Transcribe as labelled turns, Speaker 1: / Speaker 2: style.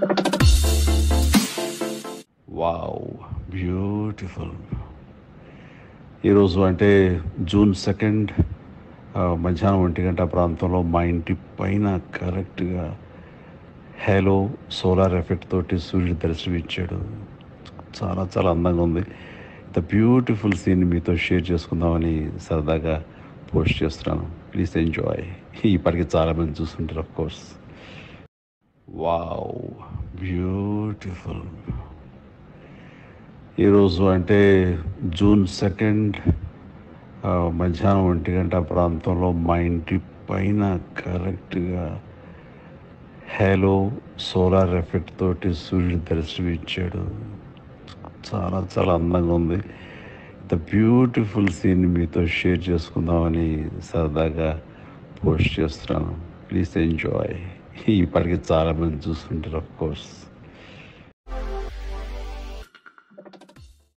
Speaker 1: wow beautiful ఈరోజు అంటే June second మధ్యాహ్నం ఒంటి గంట ప్రాంతంలో మా ఇంటి పైన కరెక్ట్గా హేలో సోలార్ ఎఫెక్ట్ తోటి సూర్యుడు దర్శనం ఇచ్చాడు చాలా చాలా అందంగా ఉంది ఇంత బ్యూటిఫుల్ సీన్ మీతో షేర్ చేసుకుందామని సరదాగా పోస్ట్ చేస్తున్నాను ప్లీజ్ ఎంజాయ్ ఇప్పటికి చాలామంది చూస్తుంటారు ఆఫ్ కోర్స్ వావ్ బ్యూటిఫుల్ ఈరోజు అంటే జూన్ సెకండ్ మధ్యాహ్నం ఒంటి గంట ప్రాంతంలో మా ఇంటి పైన కరెక్ట్గా హేలో సోలార్ ఎఫెక్ట్ తోటి సూర్యుడు దర్శనం ఇచ్చాడు చాలా చాలా అందంగా ఉంది ఇంత బ్యూటిఫుల్ సీన్ మీతో షేర్ చేసుకుందామని సరదాగా పోస్ట్ చేస్తున్నాను ప్లీజ్ ఎంజాయ్ ఇప్పటికి చాలామంది చూస్తుంటారు ఆఫ్ కోర్స్